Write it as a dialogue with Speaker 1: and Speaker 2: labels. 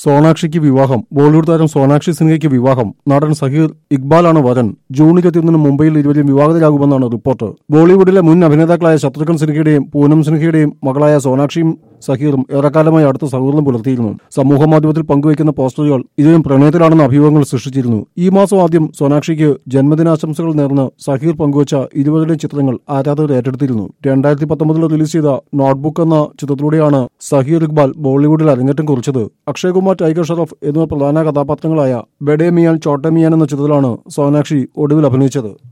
Speaker 1: സോനാക്ഷിക്ക് വിവാഹം ബോളിവുഡ് താരം സോനാക്ഷി സിൻഹയ്ക്ക് വിവാഹം നടൻ സഹീർ ഇക്ബാലാണ് വരൻ ജൂൺ ഇരുപത്തിയൊന്നിന് മുംബൈയിൽ ഇരുവരും വിവാഹിതരാകുമെന്നാണ് റിപ്പോർട്ട് ബോളിവുഡിലെ മുൻ അഭിനേതാക്കളായ ശത്രുഘ്ൻ സിൻഹയുടെയും പൂനം സിൻഹയുടെയും മകളായ സോനാക്ഷിയും സഹീറും ഏറെക്കാലമായി അടുത്ത സൗഹൃദം പുലർത്തിയിരുന്നു സമൂഹ മാധ്യമത്തിൽ പങ്കുവയ്ക്കുന്ന പോസ്റ്ററുകൾ ഇരുവരും പ്രണയത്തിലാണെന്ന അഭിമുഖങ്ങൾ സൃഷ്ടിച്ചിരുന്നു ഈ മാസം ആദ്യം സോനാക്ഷിക്ക് ജന്മദിനാശംസകൾ നേർന്ന് സഹീർ പങ്കുവച്ച ഇരുവരുടെയും ചിത്രങ്ങൾ ആരാധകർ ഏറ്റെടുത്തിരുന്നു രണ്ടായിരത്തി പത്തൊമ്പതിൽ റിലീസ് ചെയ്ത നോട്ട്ബുക്ക് എന്ന ചിത്രത്തിലൂടെയാണ് സഹീർ ഇക്ബാൽ ബോളിവുഡിൽ അരങ്ങേറ്റം കുറിച്ചത് അക്ഷയ് കുമാർ ടൈഗർ ഷറഫ് എന്നിവർ പ്രധാന കഥാപാത്രങ്ങളായ ബെഡേ മിയാൻ ചോട്ടെ മിയാൻ എന്ന ചിത്രത്തിലാണ് സോനാക്ഷി ഒടുവിൽ അഭിനയിച്ചത്